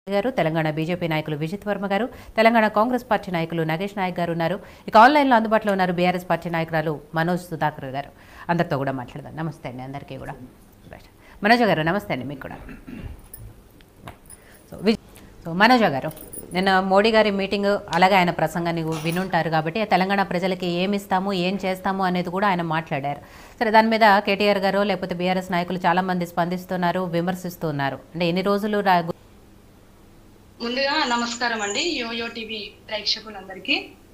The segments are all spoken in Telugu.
గారు తెలంగాణ బీజేపీ నాయకులు విజిత్ వర్మ గారు తెలంగాణ కాంగ్రెస్ పార్టీ నాయకులు నగేష్ నాయక్ గారు ఉన్నారు ఇక ఆన్లైన్లో అందుబాటులో ఉన్నారు బీఆర్ఎస్ పార్టీ నాయకురాలు మనోజ్ సుధాకర్ గారు అందరితో కూడా మాట్లాడదాం నమస్తే అండి అందరికీ కూడా రైట్. మనోజ గారు నమస్తే అండి మీకు కూడా సో విజ్ సో మనోజ గారు నిన్న మోడీ గారి మీటింగ్ అలాగే ఆయన ప్రసంగాన్ని వినుంటారు కాబట్టి తెలంగాణ ప్రజలకి ఏమి ఇస్తాము ఏం చేస్తాము అనేది కూడా ఆయన మాట్లాడారు సరే దాని మీద కేటీఆర్ గారు లేకపోతే బీఆర్ఎస్ నాయకులు చాలా మంది స్పందిస్తున్నారు విమర్శిస్తున్నారు అంటే ఎన్ని రోజులు రా ముందుగా నమస్కారం అండి యోయో టీవీ ప్రేక్షకులందరికీ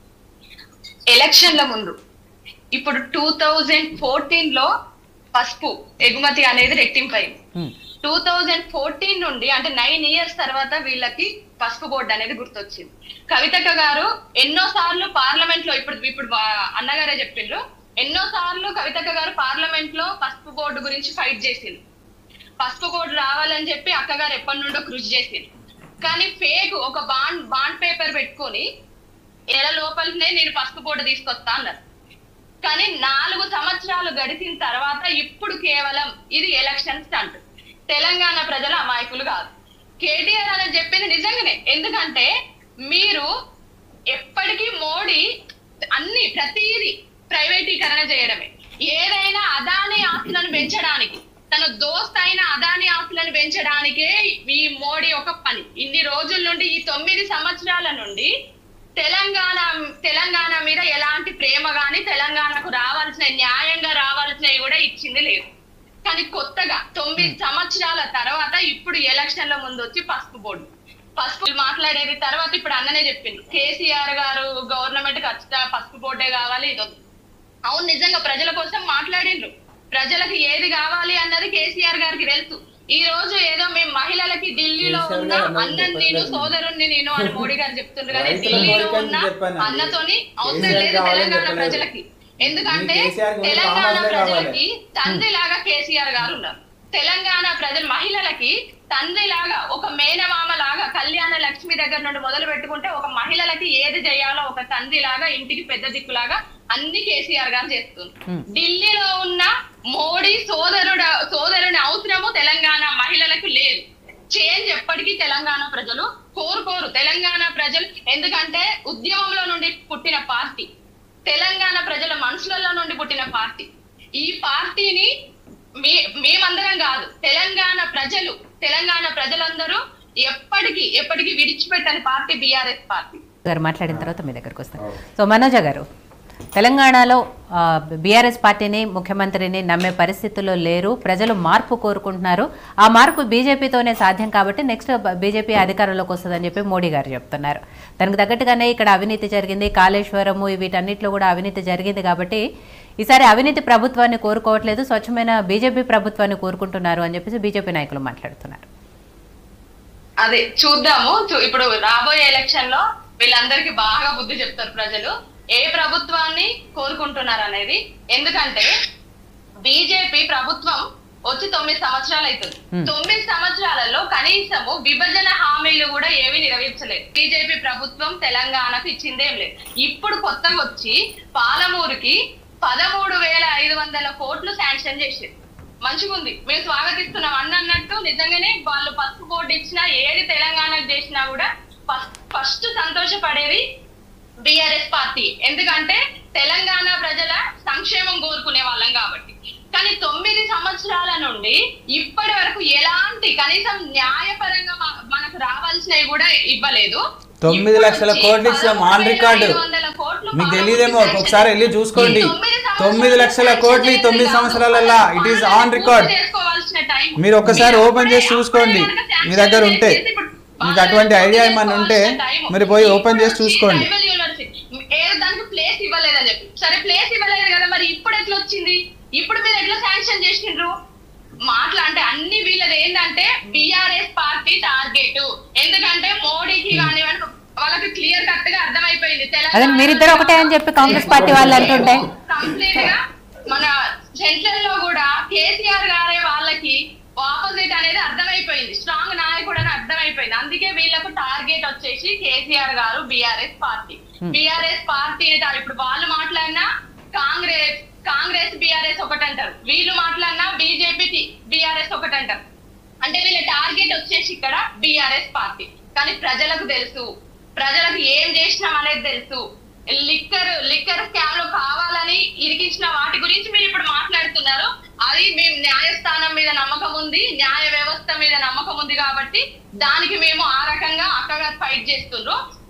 ఎలక్షన్ల ముందు ఇప్పుడు టూ థౌజండ్ ఫోర్టీన్ లో పసుపు ఎగుమతి అనేది రెట్టింపైంది హ్మ్. టూ థౌజండ్ ఫోర్టీన్ నుండి అంటే నైన్ ఇయర్స్ తర్వాత వీళ్ళకి పసుపు బోర్డు అనేది గుర్తొచ్చింది కవితక్క గారు ఎన్నో సార్లు పార్లమెంట్ లో ఇప్పుడు ఇప్పుడు వా- అన్నగారే చెప్పిండ్రు ఎన్నో సార్లు కవితక్క గారు పార్లమెంట్ లో పసుపు బోర్డు గురించి ఫైట్ చేసింది పసుపు బోర్డు రావాలని చెప్పి అక్కగారు ఎప్పటి నుండో కృషి చేసింది కానీ ఫేక్ ఒక బాండ్ బాండ్ పేపర్ పెట్టుకొని ఎల లోపలనే నేను పసుపు బోర్డు తీసుకొస్తా అన్నారు కానీ నాలుగు సంవత్సరాలు గడిచిన తర్వాత ఇప్పుడు కేవలం ఇది ఎలక్షన్ స్టంట్ తెలంగాణ ప్రజల అమాయకులు కాదు కేటీఆర్ అని చెప్పింది నిజంగానే ఎందుకంటే మీరు ఎప్పటికీ మోడీ అన్ని ప్రతిదీ ప్రైవేటీకరణ చేయడమే ఏదైనా అదాని ఆస్తులను పెంచడానికి తన దోస్త్ అయిన అదాని ఆస్తులను పెంచడానికే ఈ మోడీ ఒక పని ఇన్ని రోజుల నుండి ఈ తొమ్మిది సంవత్సరాల నుండి తెలంగాణ తెలంగాణ మీద ఎలాంటి ప్రేమ గాని తెలంగాణకు రావాల్సిన న్యాయంగా రావాల్సినవి కూడా ఇచ్చింది లేదు కానీ కొత్తగా తొమ్మిది సంవత్సరాల తర్వాత ఇప్పుడు ఎలక్షన్ల ముందు వచ్చి పసుపు బోర్డు పసుపు మాట్లాడేది తర్వాత ఇప్పుడు అన్ననే చెప్పింది కేసీఆర్ గారు గవర్నమెంట్ ఖచ్చితంగా పసుపు బోర్డే కావాలి ఇది వద్దు. అవును నిజంగా ప్రజల కోసం మాట్లాడిండ్రు ప్రజలకు ఏది కావాలి అన్నది కేసీఆర్ గారికి తెలుసు ఈ రోజు ఏదో మేము మహిళలకి ఢిల్లీలో కేసీఆర్ ఉన్న గారు అన్నది అన్నం నేను చెప్పట్లేదు. సోదరుణ్ణి నేను అని మోడీ గారు చెప్తుండ్రు కానీ రైతుల ఢిల్లీలో కోరికని ఉన్న చెప్పానండి. అన్నతోని అవసరం కేసీఆర్ లేదు కావాలని తెలంగాణ చెప్పలేదు. ప్రజలకి ఎందుకంటే మీ కేసీఆర్ గురించి తెలంగాణ కావాలనే ప్రజలకి తండ్రిలాగా కేసీఆర్ గారు ఉన్నారు తెలంగాణ ప్రజల మహిళలకి తండ్రిలాగా ఒక మేనమామ లాగా కళ్యాణ లక్ష్మి దగ్గర నుండి మొదలు పెట్టుకుంటే ఒక మహిళలకి ఏది చేయాలో ఒక తండ్రి లాగా ఇంటికి పెద్ద దిక్కులాగా అన్ని కేసీఆర్ గారు చేస్తుంది Hmm. ఢిల్లీలో ఉన్న మోడీ సోదరుడు సోదరుని అవసరము తెలంగాణ మహిళలకు లేదు చేంజ్ ఎప్పటికీ తెలంగాణ ప్రజలు కోరుకోరు తెలంగాణ ప్రజలు ఎందుకంటే ఉద్యమంలో నుండి పుట్టిన పార్టీ తెలంగాణ ప్రజల మనసులలో నుండి పుట్టిన పార్టీ ఈ పార్టీని మే మేమందరం కాదు తెలంగాణ ప్రజలు తెలంగాణ ప్రజలందరూ ఎప్పటికీ ఎప్పటికీ విడిచిపెట్టని పార్టీ బీఆర్ఎస్ పార్టీ గారు మాట్లాడిన తర్వాత మీ దగ్గరకు వస్తాను సో మనోజ గారు తెలంగాణలో బీఆర్ఎస్ పార్టీని ముఖ్యమంత్రిని నమ్మే పరిస్థితుల్లో లేరు ప్రజలు మార్పు కోరుకుంటున్నారు ఆ మార్పు బీజేపీతోనే సాధ్యం కాబట్టి నెక్స్ట్ బీజేపీ అధికారంలోకి వస్తుందని చెప్పి మోడీ గారు చెప్తున్నారు దానికి తగ్గట్టుగానే ఇక్కడ అవినీతి జరిగింది కాళేశ్వరము వీటన్నిటిలో కూడా అవినీతి జరిగింది కాబట్టి ఈసారి అవినీతి ప్రభుత్వాన్ని కోరుకోవట్లేదు స్వచ్ఛమైన బీజేపీ ప్రభుత్వాన్ని కోరుకుంటున్నారు అని చెప్పేసి బీజేపీ నాయకులు మాట్లాడుతున్నారు అదే చూద్దాము చూ- ఇప్పుడు రాబోయే ఎలక్షన్ లో వీళ్ళందరికీ బాగా బుద్ధి చెప్తారు ప్రజలు ఏ ప్రభుత్వాన్ని కోరుకుంటున్నారు అనేది ఎందుకంటే బీజేపీ ప్రభుత్వం వచ్చి తొమ్మిది సంవత్సరాలు అవుతుంది Hmm. తొమ్మిది సంవత్సరాలలో కనీసము విభజన హామీలు కూడా ఏమీ నెరవేర్చలేదు బీజేపీ ప్రభుత్వం తెలంగాణకు ఇచ్చిందేం లేదు ఇప్పుడు కొత్తగా వచ్చి పాలమూరుకి పదమూడు వేల ఐదు వందల కోట్లు శాంక్షన్ చేసారు మంచిగుంది మేము స్వాగతిస్తున్నాం అన్న అన్నట్టు నిజంగానే వాళ్ళు పసుపు బోర్డు ఇచ్చినా ఏది తెలంగాణకు చేసినా కూడా ఫస్ట్ సంతోషపడేది బిఆర్ఎస్ పార్టీ ఎందుకంటే తెలంగాణ ప్రజల సంక్షేమం కోరుకునే వాళ్ళం కాబట్టి కానీ తొమ్మిది సంవత్సరాల నుండి ఇప్పటి వరకు ఎలాంటి కనీసం న్యాయపరంగా మ- మనకు రావాల్సినవి కూడా ఇవ్వలేదు తొమ్మిది ఇప్పుడు లక్షల వచ్చి కోట్లు ఇచ్చాం ఆన్ 11,500 రికార్డు కోట్లు మీకు పాలమూరు తెలియదేమో శాంక్షన్ ఒకసారి వెళ్ళి చూసుకోండి ఈ తొమ్మిది సంవత్సరాలు తొమ్మిది లక్షల శాంక్షన్ కోట్లు ఈ తొమ్మిది చేసింది సంవత్సరాలలో కాదు. ఇట్ ఈస్ పనులు ఆన్ రికార్డ్ పూర్తి చేసుకోవాల్సిన టైం మీరు ఒక్కసారి మీరు ఓపెన్ చేసి అప్పుడే- చూసుకోండి అప్పుడే కనుక మీ శాంక్షన్ దగ్గర ఉంటే చేసి ఇప్పుడు మీకు అటువంటి పనులు ఐడియా పూర్తి ఏమన్నా ఉంటే చేసుకోవాల్సిన టైం. మీరు పోయి ఓపెన్ ఇప్పుడు చేసి వచ్చి చూసుకోండి ట్రైబల్ యూనివర్సిటీ ఏదో దానికి ప్లేస్ ఇవ్వలేదని చెప్పి సరే ప్లేస్ ఇవ్వలేదు కదా మరి ఇప్పుడు ఎట్లా వచ్చింది ఇప్పుడు మీరు ఎట్లా శాంక్షన్ చేసిండ్రు మాటలు అంటే అన్ని వీళ్ళది ఏంటంటే బిఆర్ఎస్ పార్టీ టార్గెట్ ఎందుకంటే మోడీకి కానివ్వండి వాళ్ళకి క్లియర్ కట్ గా అర్థమైపోయింది అదే మీరిద్దరు ఒకటే అని చెప్పి కాంగ్రెస్ పార్టీ వాళ్ళు అంటుంటే కంప్లీట్ గా మన సెంట్రల్ లో కూడా కేసీఆర్ గారే వాళ్ళకి ఆపోజిట్ అనేది అర్థమైపోయింది స్ట్రాంగ్ నాయకుడు అని అర్థమైపోయింది అందుకే వీళ్ళకు టార్గెట్ వచ్చేసి కేసీఆర్ గారు బీఆర్ఎస్ పార్టీ బీఆర్ఎస్ పార్టీ అంటే ఇప్పుడు వాళ్ళు మాట్లాడినా కాంగ్రెస్ కాంగ్రెస్ బీఆర్ఎస్ ఒకటంటారు వీళ్ళు మాట్లాడినా బీజేపీ బీఆర్ఎస్ ఒకటంటారు అంటే వీళ్ళ టార్గెట్ వచ్చేసి ఇక్కడ బీఆర్ఎస్ పార్టీ అది ప్రజలకు తెలుసు ప్రజలకు ఏం చేసినాం అనేది తెలుసు లిక్కర్ లిక్కర్ స్కామ్ లో కావాలని ఇరికించిన వాటి గురించి మీరు ఇప్పుడు మాట్లాడుతున్నారు అది మేము న్యాయస్థానం మీద నమ్మకం ఉంది న్యాయ వ్యవస్థ మీద నమ్మకం ఉంది కాబట్టి దానికి మేము ఆ రకంగా అక్కగారు ఫైట్ చేస్తుండ్రు